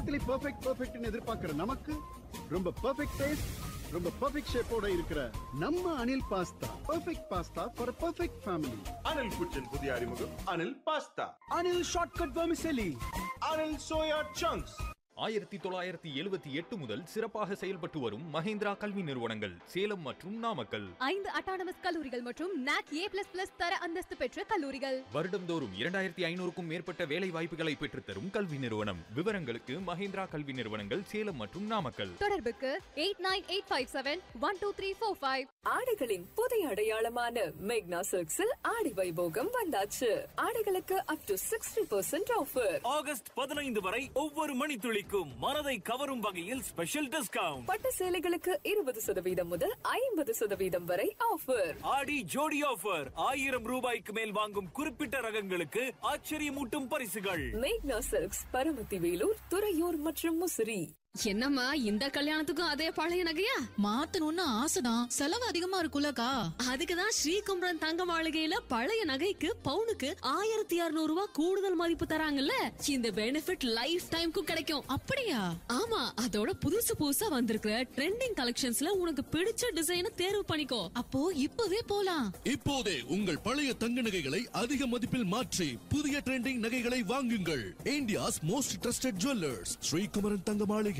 எல்லாத்துலயும் பெர்ஃபெக்ட் பெர்ஃபெக்ட்னு எதிர்பார்க்கிற நமக்கு ரொம்ப பெர்ஃபெக்ட் டேஸ்ட் ரொம்ப பெர்ஃபெக்ட் ஷேப்போட இருக்கிற நம்ம Anil pasta perfect pasta for perfect family Anil குச்சின் புதிய அறிமுகம் Anil pasta Anil shortcut vermicelli Anil soya chunks ஆயிரத்தி தொள்ளாயிரத்தி எழுபத்தி எட்டு முதல் சிறப்பாக செயல்பட்டு வரும் மஹேந்திரா கல்வி நிறுவனங்கள் சேலம் மற்றும் நாமக்கல் ஐந்து அட்டானமஸ் கல்லூரிகள் மற்றும் நாக் ஏ பிளஸ் பிளஸ் தர அந்தஸ்து பெற்ற கல்லூரிகள் வருடந்தோறும் இரண்டாயிரத்தி ஐநூறுக்கும் மேற்பட்ட வேலை வாய்ப்புகளை பெற்றுத்தரும் கல்வி நிறுவனம் விவரங்களுக்கு மஹேந்திரா கல்வி நிறுவனங்கள் சேலம் மற்றும் நாமக்கல் தொடர்புக்கு eight nine eight five seven one two three four five ஆடைகளின் புதிய அடையாளமான மேக்னா சில்க்ஸில் ஆடி வைபோகம் வந்தாச்சு ஆடைகளுக்கு up to sixty percent offer August பதினைந்து வரை ஒவ்வொரு மணித்துளிக்கும் மனதை கவரும் வகையில் ஸ்பெஷல் டிஸ்கவுண்ட் பட்டு சேலைகளுக்கு இருபது சதவீதம் முதல் ஐம்பது சதவீதம் வரை ஆஃபர் ஆடி ஜோடி ஆஃபர் ஆயிரம் ரூபாய்க்கு மேல் வாங்கும் குறிப்பிட்ட ரகங்களுக்கு ஆச்சரியமூட்டும் பரிசுகள் மேக்னா சில்க்ஸ் பரமத்தி வேலூர் துறையூர் மற்றும் முசிறி என்னம்மா இந்த கல்யாணத்துக்கும் அதே பழைய நகையா மாத்தணும்னு ஆசைதான் செலவு அதிகமா இருக்குல்லக்கா அதுக்குதான் ஸ்ரீகுமரன் தங்க மாளிகையில பழைய நகைக்கு பவுனுக்கு ஆயிரத்தி இருநூறு ரூபாய் கூடுதல் மதிப்பு தராங்கல்ல இந்த பெனிஃபிட் லைஃப் டைம்க்கும் கிடைக்கும் அப்படியா ஆமா அதோட புதுசு புதுசா வந்திருக்கிற ட்ரெண்டிங் கலெக்ஷன்ஸ்ல உனக்கு பிடிச்ச டிசைனை தேர்வு பண்ணிக்கோ அப்போ இப்பவே போலாம் இப்போதே உங்கள் பழைய தங்க நகைகளை அதிக மதிப்பில் மாற்றி புதிய ட்ரெண்டிங் நகைகளை வாங்குங்கள் India's most trusted jewellers Srikumaran Thanga Maligai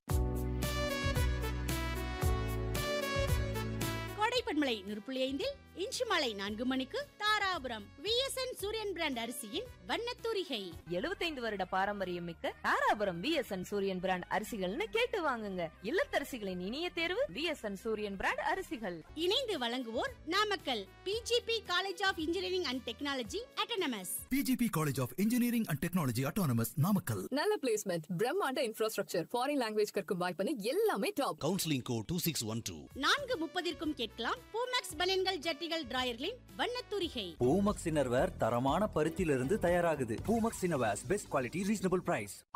கோடைப்பண்மலை நூறு ஐந்தில் இன்று மாலை நான்கு மணிக்கு தாராபுரம் விஎஸ்என் சூரியன் பிராண்ட் அரிசியின் வண்ணத்தூரிகை எழுபத்தைந்து வருட பாரம்பரியம் மிக்க தாராபுரம் விஎஸ்என் சூரியன் பிராண்ட் அரிசிகள்னு கேட்டு வாங்குங்க இல்லத்தரசிகளின் இனிய தேர்வு விஎஸ்என் சூரியன் பிராண்ட் அரிசிகள் இணைந்து வழங்குவோர் Namakkal PGP college of engineering and technology autonomous PGP college of engineering and technology autonomous Namakkal நல்ல பிளேஸ்மெண்ட் பிரம்மாண்ட இன்ஃப்ராஸ்ட்ரக்சர் ஃபாரின் லாங்குவேஜ் கற்கும் வாய்ப்புன்னு எல்லாமே top counselling code two six one two நான்கு முப்பதிற்கும் கேட்கலாம் பூமேக்ஸ் பனியன்கள் ஜட்டிகள் டிராயர்களின் வண்ணத்தூரிகை பூமக்ஸ் இன்னர்வேர் தரமான பருத்தியிலிருந்து தயாராகுது Poomex innerwears best quality reasonable price